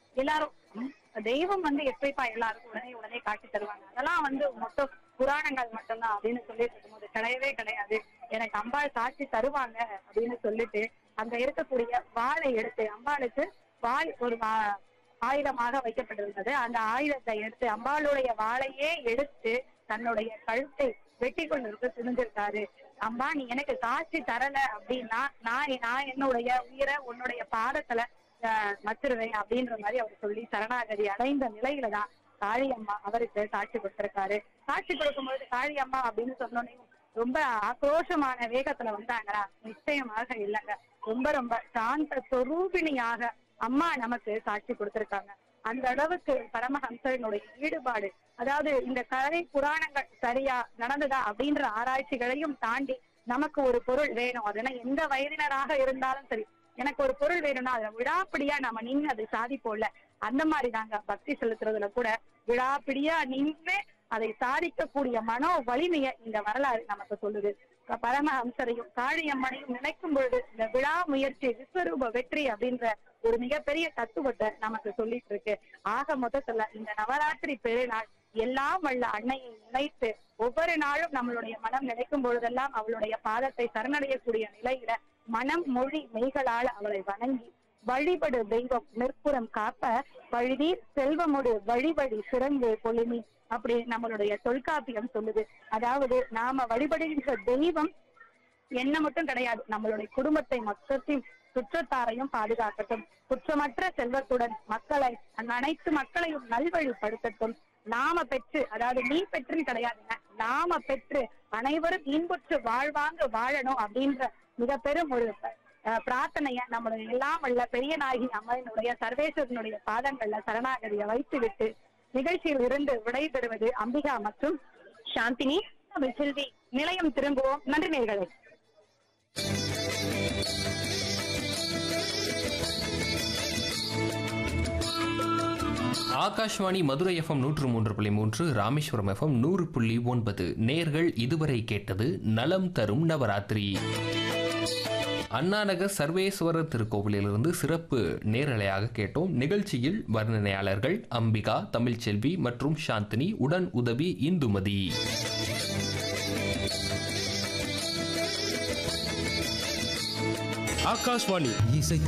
எல்லாரும் ம், தெய்வம் வந்து எப்படிப்பா எல்லாருக்கும் உடனே உடனே காட்சி தருவாங்க அதெல்லாம் வந்து மொத்தம் புராணங்கள் மட்டும்தான் அப்படின்னு சொல்லிட்டு இருக்கும்போது கிடையவே கிடையாது எனக்கு அம்பாள் காட்சி தருவாங்க அப்படின்னு சொல்லிட்டு அங்க இருக்கக்கூடிய வாளை எடுத்து அம்பாளுக்கு வாள் ஒரு வா- ஆயுதமாக வைக்கப்பட்டிருந்தது அந்த ஆயுதத்தை எடுத்து அம்பாளுடைய வாளையே எடுத்து தன்னுடைய கழுத்தை வெட்டி கொண்டு துணிஞ்சிருக்காரு அம்மா நீ எனக்கு காட்சி தரல அப்படின்னா நான் நான் என்னுடைய உயிரை உன்னுடைய பாதத்துல ஆஹ், வச்சிருவேன் அப்படின்ற மாதிரி அவர் சொல்லி சரணாகதி அடைந்த நிலையில தான் காளியம்மா அவருக்கு காட்சி கொடுத்திருக்காரு காட்சி கொடுக்கும்போது காளியம்மா அப்படின்னு சொன்னோன்னே ரொம்ப ஆக்ரோஷமான வேகத்துல வந்தாங்களா நிச்சயமாக இல்லைங்க ரொம்ப ரொம்ப சாந்த சொரூபிணியாக அம்மா நமக்கு காட்சி கொடுத்திருக்காங்க அந்த அளவுக்கு பரமஹம்சனுடைய ஈடுபாடு அதாவது இந்த கதை புராணங்கள் சரியா நடந்ததா அப்படின்ற ஆராய்ச்சிகளையும் தாண்டி நமக்கு ஒரு பொருள் வேணும் அதுனா எந்த வயதினராக இருந்தாலும் சரி எனக்கு ஒரு பொருள் வேணும்னா அதுல விடாப்பிடியா நம்ம நின்று அதை சாதிப்போம்ல அந்த மாதிரி தாங்க பக்தி செலுத்துறதுல கூட விடாப்பிடியா நின்று அதை சாதிக்கக்கூடிய மனோ வலிமையை இந்த வரலாறு நமக்கு சொல்லுது பரமஹம்சரையும் காளியம்மனையும் நினைக்கும் பொழுது இந்த விழா முயற்சி விஸ்வரூப வெற்றி அப்படின்ற ஒரு மிகப்பெரிய தத்துவத்தை நமக்கு சொல்லிட்டு இருக்கு ஆக மொத்தத்துல இந்த நவராத்திரி பெருநாள் எல்லாம் வல்ல அன்னையை நினைத்து ஒவ்வொரு நாளும் நம்மளுடைய மனம் நினைக்கும் பொழுதெல்லாம் அவளுடைய பாதத்தை சரணடையக்கூடிய நிலையில மனம் மொழி மெய்களால் அவளை வணங்கி வழிபடு தெய்வம் நிற்புறம் காப்ப வழிநீர் செல்வமுடு வழி வழி சிறந்து பொலிமி அப்படி நம்மளுடைய தொல்காப்பியம் சொல்லுது அதாவது நாம வழிபடுகின்ற தெய்வம் என்ன மட்டும் கிடையாது நம்மளுடைய குடும்பத்தை மொத்தத்தையும் சுற்றத்தாரையும் பாதுகாக்கட்டும் குற்றமற்ற செல்வத்துடன் மக்களை அந்த அனைத்து மக்களையும் நல்வழிப்படுத்தட்டும் நாம பெற்று அதாவது நீ பெற்றுன்னு கிடையாதுங்க நாம பெற்று அனைவரும் இன்புற்று வாழ்வாங்க வாழணும் அப்படின்ற மிக பெரும் ஒரு அஹ், பிரார்த்தனைய நம்மளுடைய எல்லாம் வல்ல பெரிய நாயகி அம்மனுடைய சர்வேஸ்வரனுடைய பாதங்கள்ல சரணாகதியை வைத்து விட்டு நிகழ்ச்சியில் இருந்து விடைபெறுவது அம்பிகா மற்றும் சாந்தினி தமிழ் செல்வி நிலையம் திரும்புவோம் நன்றி நேர்களே ஆகாஷ்வாணி மதுரை எஃப்எம் நூற்று மூன்று புள்ளி மூன்று ராமேஸ்வரம் எஃப்எம் நூறு புள்ளி ஒன்பது நேர்கள் இதுவரை கேட்டது நலம் தரும் நவராத்திரி அண்ணாநகர் சர்வேஸ்வரர் திருக்கோவிலிலிருந்து சிறப்பு நேரலையாக கேட்டோம் நிகழ்ச்சியில் வர்ணனையாளர்கள் அம்பிகா தமிழ்ச்செல்வி மற்றும் சாந்தினி உடன் உதவி இந்துமதி ஆகாஷ்வாணி இசை